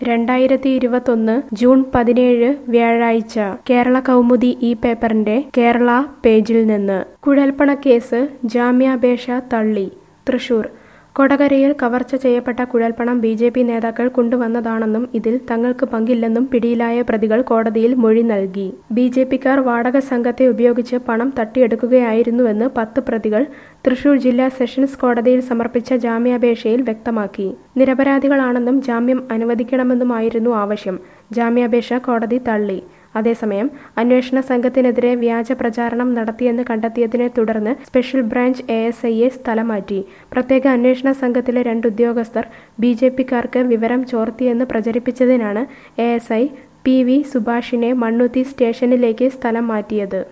രണ്ടായിരത്തി ഇരുപത്തൊന്ന് ജൂൺ പതിനേഴ് വ്യാഴാഴ്ച കേരള കൗമുദി ഈ പേപ്പറിന്റെ കേരള പേജിൽ നിന്ന് കുഴൽപ്പണ കേസ് ജാമ്യാപേക്ഷ തള്ളി തൃശൂർ കൊടകരയിൽ കവർച്ച ചെയ്യപ്പെട്ട കുഴൽപ്പണം ബി ജെ പി നേതാക്കൾ കൊണ്ടുവന്നതാണെന്നും ഇതിൽ തങ്ങൾക്ക് പങ്കില്ലെന്നും പിടിയിലായ പ്രതികൾ കോടതിയിൽ മൊഴി നൽകി ബി ജെ പിക്കാർ വാടക സംഘത്തെ ഉപയോഗിച്ച് പണം തട്ടിയെടുക്കുകയായിരുന്നുവെന്ന് പത്ത് പ്രതികൾ തൃശൂർ ജില്ലാ സെഷൻസ് കോടതിയിൽ സമർപ്പിച്ച ജാമ്യാപേക്ഷയിൽ വ്യക്തമാക്കി നിരപരാധികളാണെന്നും ജാമ്യം അനുവദിക്കണമെന്നുമായിരുന്നു ആവശ്യം ജാമ്യാപേക്ഷ കോടതി തള്ളി അതേസമയം അന്വേഷണ സംഘത്തിനെതിരെ വ്യാജ പ്രചാരണം നടത്തിയെന്ന് കണ്ടെത്തിയതിനെ തുടർന്ന് സ്പെഷ്യൽ ബ്രാഞ്ച് എ എസ് ഐയെ സ്ഥലം മാറ്റി പ്രത്യേക അന്വേഷണ സംഘത്തിലെ രണ്ട് ഉദ്യോഗസ്ഥർ ബി ജെ പിക്കാർക്ക് വിവരം ചോർത്തിയെന്ന് പ്രചരിപ്പിച്ചതിനാണ് A S I P V സുഭാഷിനെ മണ്ണുത്തി സ്റ്റേഷനിലേക്ക് സ്ഥലം മാറ്റിയത്